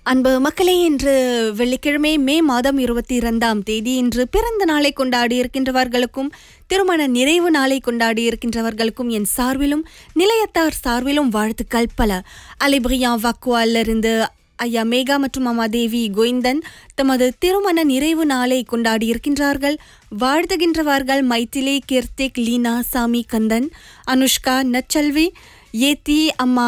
அன்பு மக்களே இன்று வெள்ளிக்கிழமை மே மாதம் இருபத்தி இரண்டாம் தேதி இன்று பிறந்த நாளை கொண்டாடி இருக்கின்றவர்களுக்கும் திருமண நிறைவு நாளை கொண்டாடி இருக்கின்றவர்களுக்கும் என் சார்பிலும் நிலையத்தார் சார்பிலும் வாழ்த்துக்கள் பல அலிபிரியா வாக்குவாலிருந்து ஐயா மேகா மற்றும் அம்மா தேவி கோவிந்தன் தமது திருமண நிறைவு நாளை கொண்டாடி இருக்கின்றார்கள் வாழ்த்துகின்றவர்கள் மைத்திலி கீர்த்திக் லீனா சாமி கந்தன் அனுஷ்கா நச்சல்வி ஏத்தி அம்மா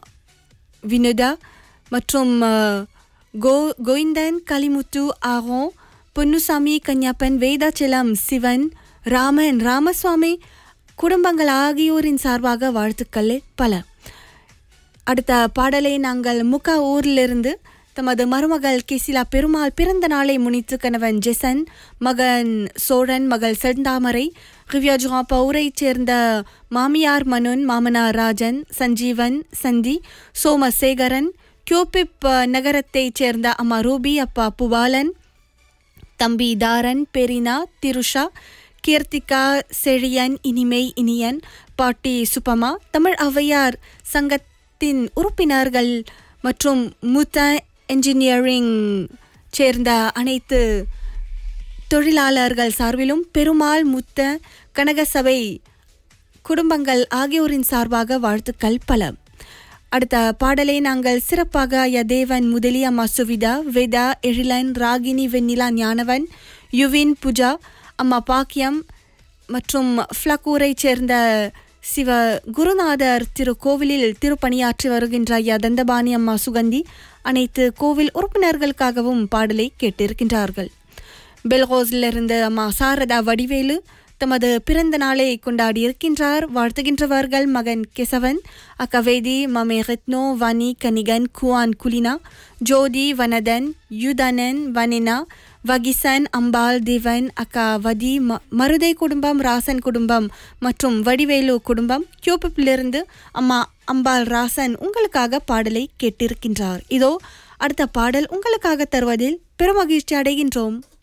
வினுதா மற்றும் அஹ், கோ கோவிந்தன் கலிமுத்து ஆரோ பொன்னுசாமி கன்யாப்பன் வேதாச்சலம் சிவன் ராமன் ராமசுவாமி குடும்பங்கள் ஆகியோரின் சார்பாக வாழ்த்துக்கள் பல அடுத்த பாடலை நாங்கள் முக்கா ஊரிலிருந்து தமது மருமகள் கிசிலா பெருமாள் பிறந்த நாளை முன்னிட்டு கணவன் ஜெசன் மகன் சோழன் மகள் செந்தாமரை ரிவ்யாஜுகா பௌரைச் சேர்ந்த மாமியார் மனுன் மாமனார் ராஜன் சஞ்சீவன் சந்தி சோமசேகரன் கியோபிப் அஹ், நகரத்தைச் சேர்ந்த அம்மா ரூபி அப்பா புபாலன் தம்பி தாரன் பெரினா திருஷா கீர்த்திகா செழியன் இனிமை இனியன் பாட்டி சுப்பமா தமிழ் ஔவையார் சங்கத்தின் உறுப்பினர்கள் மற்றும் மூத்த என்ஜினியரிங் சேர்ந்த அனைத்து தொழிலாளர்கள் சார்பிலும் பெருமாள் முத்த கனகசபை குடும்பங்கள் ஆகியோரின் சார்பாக வாழ்த்துக்கள் பல அடுத்த பாடலை நாங்கள் சிறப்பாக யதேவன் முதலி அம்மா சுவிதா வேதா எழிலன் ராகினி வெண்ணிலா ஞானவன் யுவின் புஜா அம்மா பாக்கியம் மற்றும் ஃப்ளக்கூரைச் சேர்ந்த சிவ குருநாதர் திருக்கோவிலில் திருப்பணியாற்றி வருகின்ற ஐயா தண்டபாணி அம்மா சுகந்தி அனைத்து கோவில் உறுப்பினர்களுக்காகவும் பாடலை கேட்டிருக்கின்றார்கள் பெல்கோஸிலிருந்து அம்மா சாரதா வடிவேலு தமது பிறந்த நாளை கொண்டாடி இருக்கின்றார் வாழ்த்துகின்றவர்கள் மகன் கெசவன் அக்கவேதி மமே ரத்னோ வனி கனிகன் குவான் குலினா ஜோதி வனதன் யுதனன் வனினா வகிசன் அம்பாள் தேவன் அக்கா வதி ம- மருதை குடும்பம் ராசன் குடும்பம் மற்றும் வடிவேலு குடும்பம் கியூபிப்பிலிருந்து அம்மா அம்பாள் ராசன் உங்களுக்காக பாடலை கேட்டிருக்கின்றார் இதோ அடுத்த பாடல் உங்களுக்காக தருவதில் பெருமகிழ்ச்சி அடைகின்றோம்